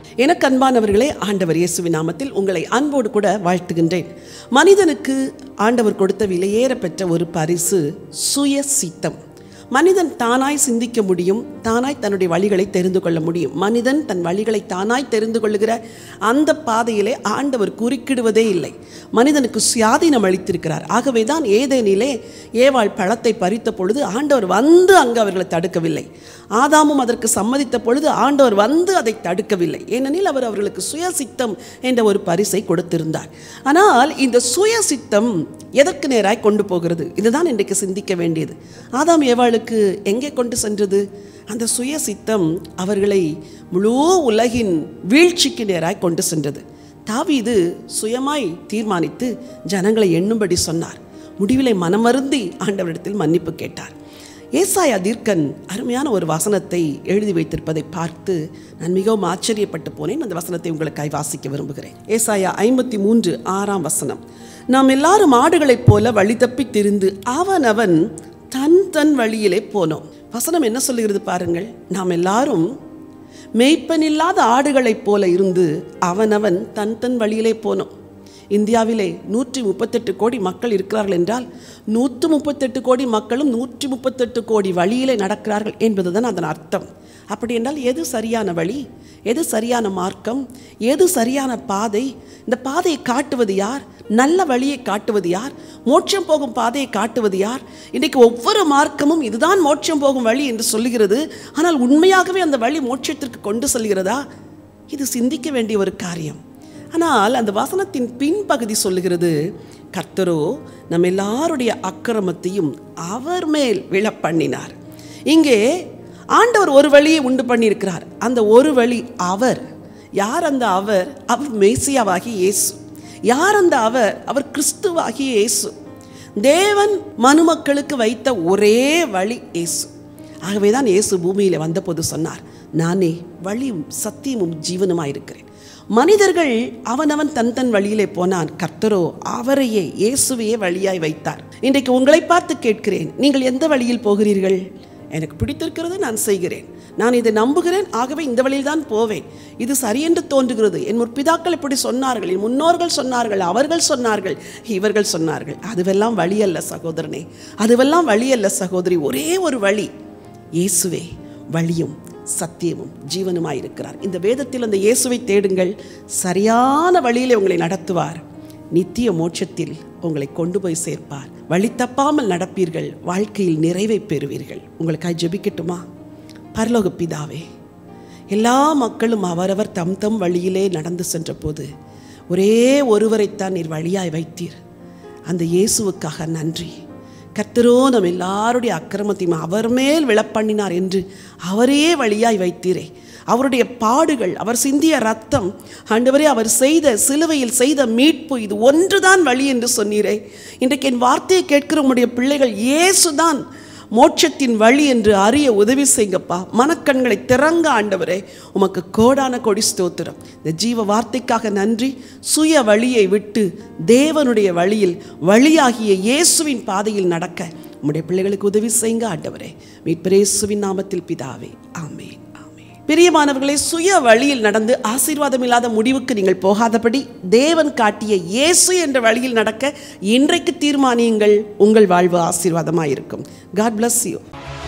எனக்கு அன்பானவர்களே ஆண்டவர் இயேசுவின் நாமத்தில் உங்களை அன்போடு கூட வாழ்த்துகின்றேன் மனிதனுக்கு ஆண்டவர் கொடுத்த விலையேற பெற்ற ஒரு பரிசு சுய சித்தம் மனிதன் தானாய் சிந்திக்க முடியும் தானாய் தன்னுடைய வழிகளை தெரிந்து கொள்ள முடியும் மனிதன் தன் வழிகளை தானாய் தெரிந்து கொள்ளுகிற அந்த பாதையிலே ஆண்டவர் குறுக்கிடுவதே இல்லை மனிதனுக்கு சுயாதீனம் அளித்திருக்கிறார் ஆகவே தான் ஏதேனிலே ஏவாள் பழத்தை பறித்த பொழுது ஆண்டவர் வந்து அங்கு அவர்களை தடுக்கவில்லை ஆதாமும் அதற்கு சம்மதித்த பொழுது ஆண்டவர் வந்து அதை தடுக்கவில்லை ஏனெனில் அவர் அவர்களுக்கு சுயசித்தம் என்ற ஒரு பரிசை கொடுத்திருந்தார் ஆனால் இந்த சுயசித்தம் எதற்கு நேராய் கொண்டு போகிறது இதுதான் இன்றைக்கு சிந்திக்க வேண்டியது ஆதாம் ஏவாளுக்கு எங்கே கொண்டு சென்றது அந்த சுயசித்தம் அவர்களை முழு உலகின் வீழ்ச்சிக்கு நேராய் கொண்டு சென்றது தாவீது சுயமாய் தீர்மானித்து ஜனங்களை எண்ணும்படி சொன்னார் முடிவிலை மனமருந்தி ஆண்டவரிடத்தில் மன்னிப்பு கேட்டார் ஏசாயா தீர்க்கன் அருமையான ஒரு வசனத்தை எழுதி வைத்திருப்பதை பார்த்து நான் மிகவும் ஆச்சரியப்பட்டு போனேன் அந்த வசனத்தை உங்களுக்காய் வாசிக்க விரும்புகிறேன் ஏசாயா ஐம்பத்தி மூன்று ஆறாம் வசனம் நாம் எல்லாரும் ஆடுகளைப் போல வழி தப்பி திரிந்து அவனவன் தன் தன் வழியிலே போனோம் வசனம் என்ன சொல்லுகிறது பாருங்கள் நாம் எல்லாரும் மேய்ப்பனில்லாத ஆடுகளைப் போல இருந்து அவனவன் தன் தன் வழியிலே போனோம் இந்தியாவிலே நூற்றி முப்பத்தெட்டு கோடி மக்கள் இருக்கிறார்கள் என்றால் நூற்று முப்பத்தெட்டு கோடி மக்களும் நூற்றி முப்பத்தெட்டு கோடி வழியிலே நடக்கிறார்கள் என்பதுதான் அதன் அர்த்தம் அப்படி என்றால் எது சரியான வழி எது சரியான மார்க்கம் எது சரியான பாதை இந்த பாதையை காட்டுவது யார் நல்ல வழியை காட்டுவது யார் மோட்சம் போகும் பாதையை காட்டுவது யார் இன்றைக்கு ஒவ்வொரு மார்க்கமும் இதுதான் மோட்சம் போகும் வழி என்று சொல்லுகிறது ஆனால் உண்மையாகவே அந்த வழி மோட்சத்திற்கு கொண்டு செல்கிறதா இது சிந்திக்க வேண்டிய ஒரு காரியம் ஆனால் அந்த வசனத்தின் பின்பகுதி சொல்லுகிறது கர்த்தரோ நம்ம எல்லாருடைய அக்கிரமத்தையும் அவர் மேல் விழப்பண்ணினார் இங்கே ஆண்டவர் ஒரு வழியை உண்டு பண்ணியிருக்கிறார் அந்த ஒரு வழி அவர் யார் அந்த அவர் அவர் மேசியாவாகி இயேசு யார் அந்த அவர் அவர் கிறிஸ்துவாகிய இயேசு தேவன் மனுமக்களுக்கு வைத்த ஒரே வழி இயேசு ஆகவே தான் இயேசு பூமியில் வந்தபோது சொன்னார் நானே வழியும் சத்தியமும் ஜீவனுமாயிருக்கிறேன் மனிதர்கள் அவனவன் தன் தன் வழியிலே போனான் கர்த்தரோ அவரையே இயேசுவையே வழியாய் வைத்தார் இன்றைக்கு உங்களை பார்த்து கேட்கிறேன் நீங்கள் எந்த வழியில் போகிறீர்கள் எனக்கு பிடித்திருக்கிறது நான் செய்கிறேன் நான் இதை நம்புகிறேன் ஆகவே இந்த வழியில் தான் போவேன் இது சரியென்று தோன்றுகிறது என் முற்பிதாக்கள் இப்படி சொன்னார்கள் என் முன்னோர்கள் சொன்னார்கள் அவர்கள் சொன்னார்கள் இவர்கள் சொன்னார்கள் அதுவெல்லாம் வழி அல்ல சகோதரனே அதுவெல்லாம் வழி அல்ல சகோதரி ஒரே ஒரு வழி இயேசுவே வழியும் சத்தியமும் ஜீவனுமாய் இருக்கிறார் இந்த வேதத்தில் அந்த இயேசுவை தேடுங்கள் சரியான வழியிலே உங்களை நடத்துவார் நித்திய மோட்சத்தில் உங்களை கொண்டு போய் சேர்ப்பார் வழி தப்பாமல் நடப்பீர்கள் வாழ்க்கையில் நிறைவை பெறுவீர்கள் உங்களுக்காக ஜெபிக்கட்டுமா பரலோக பிதாவே எல்லா மக்களும் அவரவர் தம் தம் வழியிலே நடந்து சென்றபோது ஒரே ஒருவரைத்தான் நீர் வழியாய் வைத்தீர் அந்த இயேசுவுக்காக நன்றி கர்த்தரோ நம் எல்லாருடைய அக்கிரமத்தையும் அவர் மேல் விழப்பண்ணினார் என்று அவரே வழியாய் வைத்தீரே அவருடைய பாடுகள் அவர் சிந்திய ரத்தம் ஆண்டவரே அவர் செய்த சிலுவையில் செய்த மீட்பு இது ஒன்றுதான் வழி என்று சொன்னீரே இன்றைக்கு என் வார்த்தையை கேட்கிற உம்முடைய பிள்ளைகள் இயேசுதான் மோட்சத்தின் வழி என்று அறிய உதவி செய்யுங்கப்பா மனக்கண்களை திறங்க ஆண்டவரே உமக்கு கோடான கொடி ஸ்தோத்திரம் இந்த ஜீவ வார்த்தைக்காக நன்றி சுய வழியை விட்டு தேவனுடைய வழியில் வழியாகிய இயேசுவின் பாதையில் நடக்க உம்முடைய பிள்ளைகளுக்கு உதவி செய்யுங்க ஆண்டவரே மீட்பரேசுவின் நாமத்தில் பிதாவே ஆமேன் ஆமேன் பிரியமானவர்களே சுய வழியில் நடந்து ஆசீர்வாதம் இல்லாத முடிவுக்கு நீங்கள் போகாதபடி தேவன் காட்டிய இயேசு என்ற வழியில் நடக்க இன்றைக்கு தீர்மானியுங்கள் உங்கள் வாழ்வு ஆசீர்வாதமாக இருக்கும் காட் bless யூ